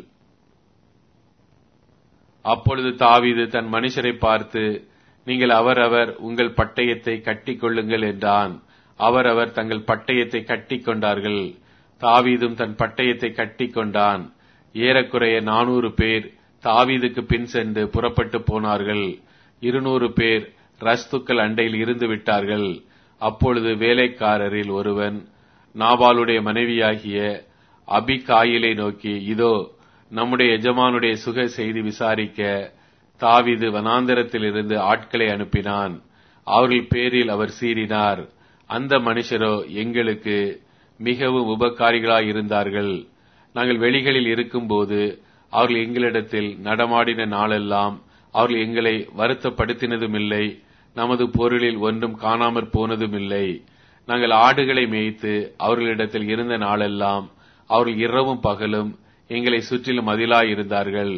அப்பொழுது தாவீது தன் மனுஷரை பார்த்து நீங்கள் அவரவர் உங்கள் பட்டயத்தை கட்டிக் கொள்ளுங்கள் என்றான் அவரவர் தங்கள் பட்டயத்தை கட்டிக் கொண்டார்கள் தாவீதும் தன் பட்டயத்தை கட்டிக் கொண்டான் ஏறக்குறைய நானூறு பேர் தாவீதுக்கு பின் சென்று புறப்பட்டு போனார்கள் இருநூறு பேர் ரஸ்துக்கள் அண்டையில் இருந்து விட்டார்கள் அப்பொழுது வேலைக்காரரில் ஒருவன் நாபாலுடைய மனைவியாகிய அபிகாயிலை நோக்கி இதோ நம்முடைய எஜமானுடைய சுக செய்தி விசாரிக்க தாவிது வனாந்தரத்தில் இருந்து ஆட்களை அனுப்பினான் அவர்கள் பேரில் அவர் சீறினார் அந்த மனுஷரோ எங்களுக்கு மிகவும் உபகாரிகளாய் இருந்தார்கள் நாங்கள் வெளிகளில் இருக்கும்போது அவர்கள் எங்களிடத்தில் நடமாடின நாளெல்லாம் அவர்கள் எங்களை வருத்தப்படுத்தினதும் இல்லை நமது பொருளில் ஒன்றும் காணாமற் போனதும் இல்லை நாங்கள் ஆடுகளை மேய்த்து அவர்களிடத்தில் இருந்த நாளெல்லாம் அவர்கள் இரவும் பகலும் எங்களை சுற்றிலும் மதிலாயிருந்தார்கள்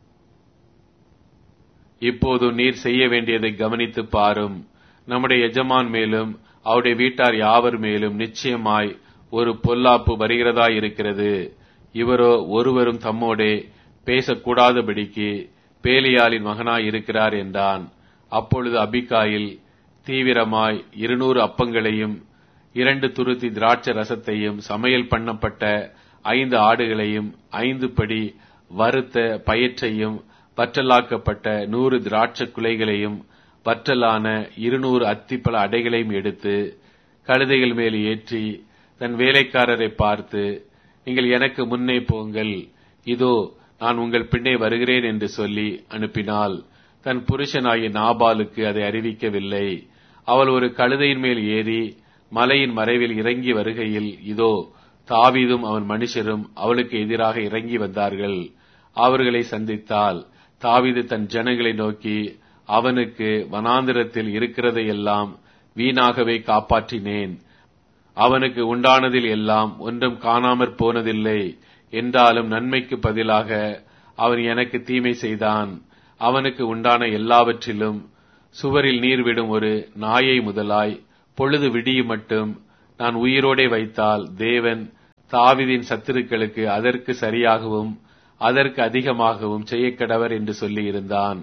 இப்போது நீர் செய்ய வேண்டியதை கவனித்து பாரும் நம்முடைய எஜமான் மேலும் அவருடைய வீட்டார் யாவர் மேலும் நிச்சயமாய் ஒரு பொல்லாப்பு வருகிறதா இருக்கிறது இவரோ ஒருவரும் தம்மோடே பேசக்கூடாதபடிக்கு பேலியாலின் மகனாய் இருக்கிறார் என்றான் அப்பொழுது அபிகாயில் தீவிரமாய் இருநூறு அப்பங்களையும் இரண்டு துருத்தி திராட்சை ரசத்தையும் சமையல் பண்ணப்பட்ட ஐந்து ஆடுகளையும் ஐந்து படி வறுத்த பயற்றையும் வற்றலாக்கப்பட்ட நூறு திராட்சை குலைகளையும் வற்றலான இருநூறு அத்திப்பழ அடைகளையும் எடுத்து கழுதைகள் மேல் ஏற்றி தன் வேலைக்காரரை பார்த்து நீங்கள் எனக்கு முன்னே போங்கள் இதோ நான் உங்கள் பின்னே வருகிறேன் என்று சொல்லி அனுப்பினாள் தன் புருஷனாகிய நாபாலுக்கு அதை அறிவிக்கவில்லை அவள் ஒரு கழுதையின் மேல் ஏறி மலையின் மறைவில் இறங்கி வருகையில் இதோ தாவீதும் அவன் மனுஷரும் அவளுக்கு எதிராக இறங்கி வந்தார்கள் அவர்களை சந்தித்தால் தாவீது தன் ஜனங்களை நோக்கி அவனுக்கு வனாந்திரத்தில் இருக்கிறதையெல்லாம் வீணாகவே காப்பாற்றினேன் அவனுக்கு உண்டானதில் எல்லாம் ஒன்றும் காணாமற் போனதில்லை என்றாலும் நன்மைக்கு பதிலாக அவன் எனக்கு தீமை செய்தான் அவனுக்கு உண்டான எல்லாவற்றிலும் சுவரில் நீர் விடும் ஒரு நாயை முதலாய் பொழுது விடியும் மட்டும் நான் உயிரோடே வைத்தால் தேவன் தாவீதின் சத்துருக்களுக்கு அதற்கு சரியாகவும் அதற்கு அதிகமாகவும் செய்யக்கடவர் என்று சொல்லியிருந்தான்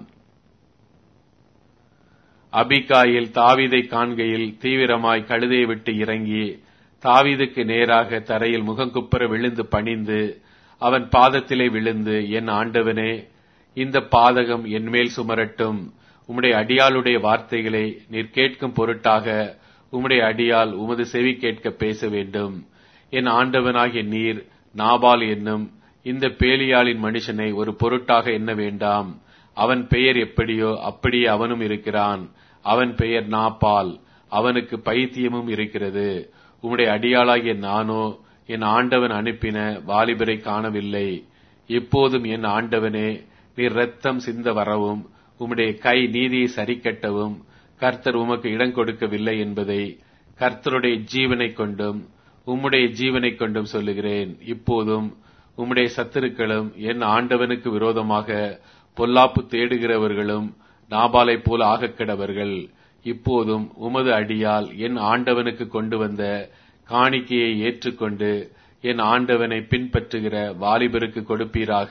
அபிகாயில் தாவீதை காண்கையில் தீவிரமாய் கழுதையை விட்டு இறங்கி தாவீதுக்கு நேராக தரையில் முகங்குப்புற விழுந்து பணிந்து அவன் பாதத்திலே விழுந்து என் ஆண்டவனே இந்த பாதகம் என்மேல் சுமரட்டும் உம்முடைய அடியாளுடைய வார்த்தைகளை நீர் கேட்கும் பொருட்டாக உம்முடைய அடியால் உமது செவி கேட்க பேச வேண்டும் என் ஆண்டவனாகிய நீர் நாபால் என்னும் இந்த பேலியாளின் மனுஷனை ஒரு பொருட்டாக எண்ண வேண்டாம் அவன் பெயர் எப்படியோ அப்படியே அவனும் இருக்கிறான் அவன் பெயர் நாப்பால் அவனுக்கு பைத்தியமும் இருக்கிறது உம்முடைய அடியாளாகிய நானோ என் ஆண்டவன் அனுப்பின வாலிபரை காணவில்லை இப்போதும் என் ஆண்டவனே நீர் ரத்தம் சிந்த வரவும் உம்முடைய கை நீதியை சரிக்கட்டவும் கர்த்தர் உமக்கு இடம் கொடுக்கவில்லை என்பதை கர்த்தருடைய ஜீவனை கொண்டும் உம்முடைய ஜீவனை கொண்டும் சொல்லுகிறேன் இப்போதும் உம்முடைய சத்துருக்களும் என் ஆண்டவனுக்கு விரோதமாக பொல்லாப்பு தேடுகிறவர்களும் நாபாலை போல ஆகக்கிடவர்கள் இப்போதும் உமது அடியால் என் ஆண்டவனுக்கு கொண்டு வந்த காணிக்கையை ஏற்றுக்கொண்டு என் ஆண்டவனை பின்பற்றுகிற வாலிபருக்கு கொடுப்பீராக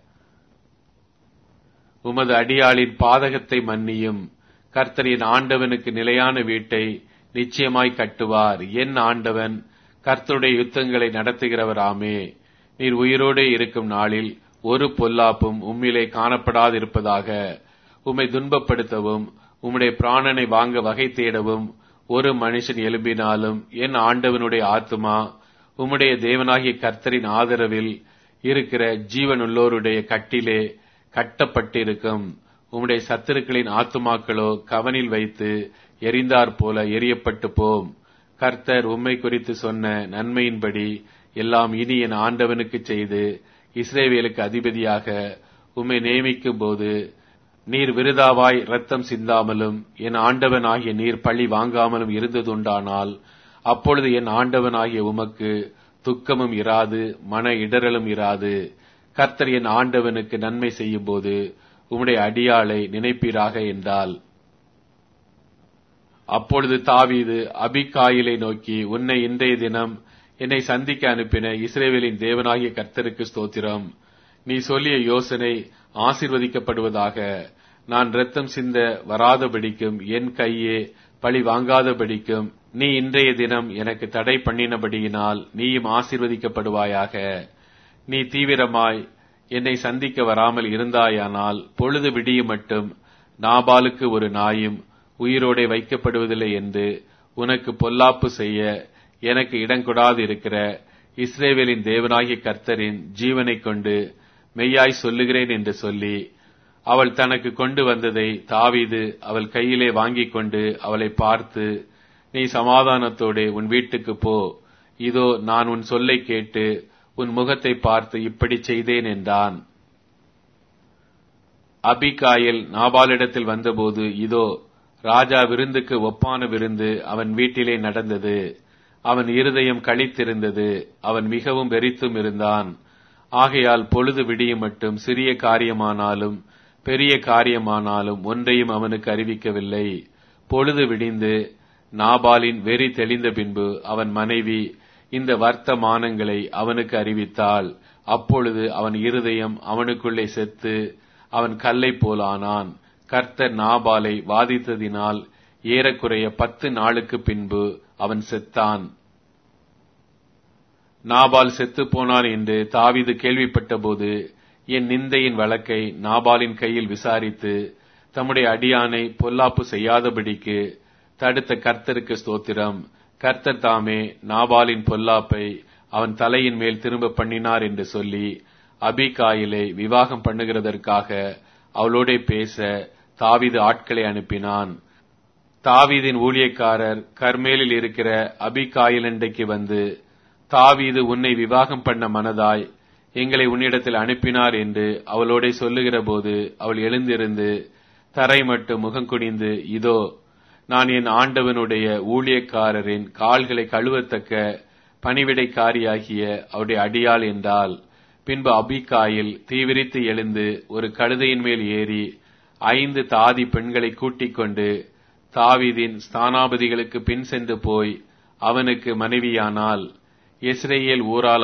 உமது அடியாளின் பாதகத்தை மன்னியும் கர்த்தர் என் ஆண்டவனுக்கு நிலையான வீட்டை நிச்சயமாய் கட்டுவார் என் ஆண்டவன் கர்த்தருடைய யுத்தங்களை நடத்துகிறவராமே நீர் உயிரோடே இருக்கும் நாளில் ஒரு பொல்லாப்பும் உம்மிலே காணப்படாதிருப்பதாக உம்மை துன்பப்படுத்தவும் உம்முடைய பிராணனை வாங்க வகை தேடவும் ஒரு மனுஷன் எழும்பினாலும் என் ஆண்டவனுடைய ஆத்துமா உம்முடைய தேவனாகிய கர்த்தரின் ஆதரவில் இருக்கிற ஜீவனுள்ளோருடைய கட்டிலே கட்டப்பட்டிருக்கும் உம்முடைய சத்துருக்களின் ஆத்துமாக்களோ கவனில் வைத்து எரிந்தாற் போல எரியப்பட்டு போம் கர்த்தர் உம்மை குறித்து சொன்ன நன்மையின்படி எல்லாம் இனி என் ஆண்டவனுக்கு செய்து இஸ்ரேவேலுக்கு அதிபதியாக உம்மை நியமிக்கும் போது நீர் விருதாவாய் ரத்தம் சிந்தாமலும் என் ஆண்டவன் ஆகிய நீர் பழி வாங்காமலும் இருந்ததுண்டானால் அப்பொழுது என் ஆண்டவன் ஆகிய உமக்கு துக்கமும் இராது மன இடரலும் இராது கர்த்தர் என் ஆண்டவனுக்கு நன்மை செய்யும் போது உம்முடைய அடியாளை நினைப்பீராக என்றால் அப்பொழுது தாவீது அபிகாயிலை நோக்கி உன்னை இன்றைய தினம் என்னை சந்திக்க அனுப்பின இஸ்ரேவேலின் தேவனாகிய கர்த்தருக்கு ஸ்தோத்திரம் நீ சொல்லிய யோசனை ஆசிர்வதிக்கப்படுவதாக நான் ரத்தம் சிந்த வராதபடிக்கும் என் கையே பழி வாங்காதபடிக்கும் நீ இன்றைய தினம் எனக்கு தடை பண்ணினபடியினால் நீயும் ஆசிர்வதிக்கப்படுவாயாக நீ தீவிரமாய் என்னை சந்திக்க வராமல் இருந்தாயானால் பொழுது விடியும் மட்டும் நாபாலுக்கு ஒரு நாயும் உயிரோடே வைக்கப்படுவதில்லை என்று உனக்கு பொல்லாப்பு செய்ய எனக்கு இடங்கொடாது இருக்கிற இஸ்ரேவேலின் தேவனாகிய கர்த்தரின் ஜீவனைக் கொண்டு மெய்யாய் சொல்லுகிறேன் என்று சொல்லி அவள் தனக்கு கொண்டு வந்ததை தாவீது அவள் கையிலே வாங்கிக் கொண்டு அவளை பார்த்து நீ சமாதானத்தோடு உன் வீட்டுக்கு போ இதோ நான் உன் சொல்லை கேட்டு உன் முகத்தை பார்த்து இப்படி செய்தேன் என்றான் அபிகாயில் நாபாலிடத்தில் வந்தபோது இதோ ராஜா விருந்துக்கு ஒப்பான விருந்து அவன் வீட்டிலே நடந்தது அவன் இருதயம் களித்திருந்தது அவன் மிகவும் வெறித்தும் இருந்தான் ஆகையால் பொழுது விடியும் மட்டும் சிறிய காரியமானாலும் பெரிய காரியமானாலும் ஒன்றையும் அவனுக்கு அறிவிக்கவில்லை பொழுது விடிந்து நாபாலின் வெறி தெளிந்த பின்பு அவன் மனைவி இந்த வர்த்தமானங்களை அவனுக்கு அறிவித்தாள் அப்பொழுது அவன் இருதயம் அவனுக்குள்ளே செத்து அவன் கல்லை போலானான் கர்த்தர் நாபாலை வாதித்ததினால் ஏறக்குறைய பத்து நாளுக்கு பின்பு அவன் செத்தான் நாபால் செத்து போனான் என்று தாவிது கேள்விப்பட்டபோது என் நிந்தையின் வழக்கை நாபாலின் கையில் விசாரித்து தம்முடைய அடியானை பொல்லாப்பு செய்யாதபடிக்கு தடுத்த கர்த்தருக்கு ஸ்தோத்திரம் கர்த்தர் தாமே நாபாலின் பொல்லாப்பை அவன் தலையின் மேல் திரும்ப பண்ணினார் என்று சொல்லி அபிகாயிலை விவாகம் பண்ணுகிறதற்காக அவளோட பேச தாவிது ஆட்களை அனுப்பினான் தாவீதின் ஊழியக்காரர் கர்மேலில் இருக்கிற அபிகாயிலண்டைக்கு வந்து தாவீது உன்னை விவாகம் பண்ண மனதாய் எங்களை உன்னிடத்தில் அனுப்பினார் என்று அவளோட சொல்லுகிற போது அவள் எழுந்திருந்து தரை மட்டும் முகங்குனிந்து இதோ நான் என் ஆண்டவனுடைய ஊழியக்காரரின் கால்களை கழுவத்தக்க பணிவிடைக்காரியாகிய அவருடைய அடியாள் என்றால் பின்பு அபிகாயில் தீவிரித்து எழுந்து ஒரு கழுதையின் மேல் ஏறி ஐந்து தாதி பெண்களை கூட்டிக் கொண்டு தாவீதின் ஸ்தானாபதிகளுக்கு பின் சென்று போய் அவனுக்கு மனைவியானால் இஸ்ரேல் ஊரால்